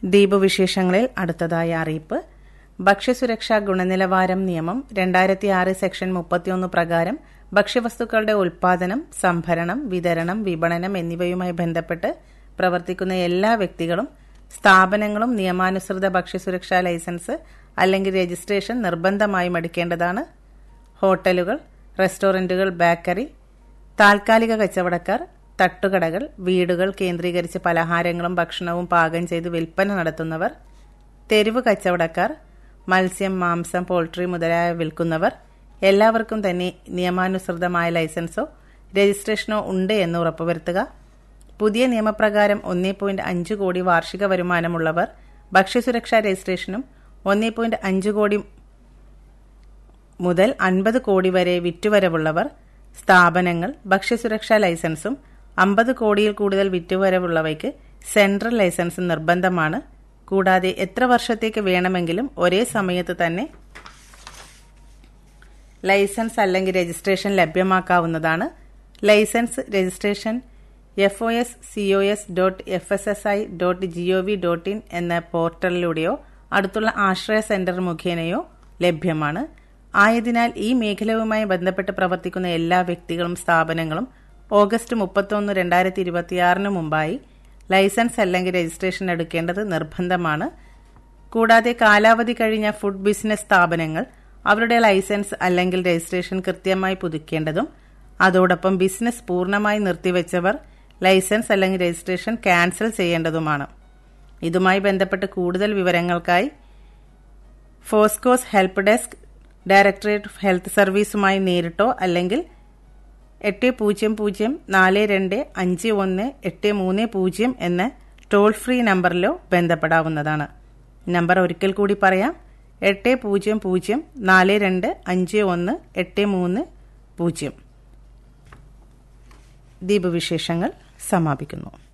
ദ്വീപ് വിശേഷങ്ങളിൽ അടുത്തതായ അറിയിപ്പ് ഭക്ഷ്യസുരക്ഷാ ഗുണനിലവാരം നിയമം രണ്ടായിരത്തി ആറ് സെക്ഷൻ മുപ്പത്തിയൊന്ന് പ്രകാരം ഭക്ഷ്യവസ്തുക്കളുടെ ഉൽപാദനം സംഭരണം വിതരണം വിപണനം എന്നിവയുമായി ബന്ധപ്പെട്ട് പ്രവർത്തിക്കുന്ന എല്ലാ വ്യക്തികളും സ്ഥാപനങ്ങളും നിയമാനുസൃത ഭക്ഷ്യസുരക്ഷാ ലൈസൻസ് അല്ലെങ്കിൽ രജിസ്ട്രേഷൻ നിർബന്ധമായും എടുക്കേണ്ടതാണ് ഹോട്ടലുകൾ റെസ്റ്റോറന്റുകൾ ബേക്കറി താൽക്കാലിക കച്ചവടക്കാർ തട്ടുകടകൾ വീടുകൾ കേന്ദ്രീകരിച്ച് പലഹാരങ്ങളും ഭക്ഷണവും പാകം ചെയ്ത് വിൽപ്പന നടത്തുന്നവർ തെരുവ് കച്ചവടക്കാർ മത്സ്യം മാംസം പോൾട്രി മുതലായ വിൽക്കുന്നവർ എല്ലാവർക്കും തന്നെ നിയമാനുസൃതമായ ലൈസൻസോ രജിസ്ട്രേഷനോ ഉണ്ട് എന്ന് ഉറപ്പുവരുത്തുക പുതിയ നിയമപ്രകാരം ഒന്നേ പോയിന്റ് അഞ്ച് കോടി വാർഷിക വരുമാനമുള്ളവർ ഭക്ഷ്യസുരക്ഷാ രജിസ്ട്രേഷനും ഒന്നേ പോയിന്റ് അഞ്ച് കോടി മുതൽ അൻപത് കോടി വരെ വിറ്റുവരവുള്ളവർ സ്ഥാപനങ്ങൾ ഭക്ഷ്യസുരക്ഷാ ലൈസൻസും അമ്പത് കോടിയിൽ കൂടുതൽ വിറ്റുവരവുള്ളവയ്ക്ക് സെൻട്രൽ ലൈസൻസ് നിർബന്ധമാണ് കൂടാതെ എത്ര വർഷത്തേക്ക് വേണമെങ്കിലും ഒരേ സമയത്ത് തന്നെ ലൈസൻസ് അല്ലെങ്കിൽ രജിസ്ട്രേഷൻ ലഭ്യമാക്കാവുന്നതാണ് licence registration F O S C O S dot F S S I dot G O V dot in എന്ന പോർട്ടലിലൂടെയോ അടുത്തുള്ള ആശ്രയ സെന്റർ മുഖേനയോ ലഭ്യമാണ് ആയതിനാൽ ഈ മേഖലയുമായി ബന്ധപ്പെട്ട് പ്രവർത്തിക്കുന്ന എല്ലാ വ്യക്തികളും സ്ഥാപനങ്ങളും ഓഗസ്റ്റ് മുപ്പത്തൊന്ന് രണ്ടായിരത്തി ഇരുപത്തിയാറിന് മുമ്പായി ലൈസൻസ് അല്ലെങ്കിൽ രജിസ്ട്രേഷൻ എടുക്കേണ്ടത് നിർബന്ധമാണ് കൂടാതെ കാലാവധി കഴിഞ്ഞ ഫുഡ് ബിസിനസ് സ്ഥാപനങ്ങൾ അവരുടെ ലൈസൻസ് അല്ലെങ്കിൽ രജിസ്ട്രേഷൻ കൃത്യമായി പുതുക്കേണ്ടതും അതോടൊപ്പം ബിസിനസ് പൂർണ്ണമായി നിർത്തിവെച്ചവർ ലൈസൻസ് അല്ലെങ്കിൽ രജിസ്ട്രേഷൻ ക്യാൻസൽ ചെയ്യേണ്ടതുമാണ് ഇതുമായി ബന്ധപ്പെട്ട് കൂടുതൽ വിവരങ്ങൾക്കായി FoSCoS help desk directorate of health സർവീസുമായി നേരിട്ടോ അല്ലെങ്കിൽ എട്ട് പൂജ്യം പൂജ്യം നാല് രണ്ട് അഞ്ച് ഒന്ന് എട്ട് മൂന്ന് പൂജ്യം എന്ന ടോൾ ഫ്രീ നമ്പറിലോ ബന്ധപ്പെടാവുന്നതാണ് നമ്പർ ഒരിക്കൽ കൂടി പറയാം എട്ട് പൂജ്യം പൂജ്യം നാല് രണ്ട് അഞ്ച് ഒന്ന് എട്ട് മൂന്ന് പൂജ്യം ദ്വീപ് വിശേഷങ്ങൾ സമാപിക്കുന്നു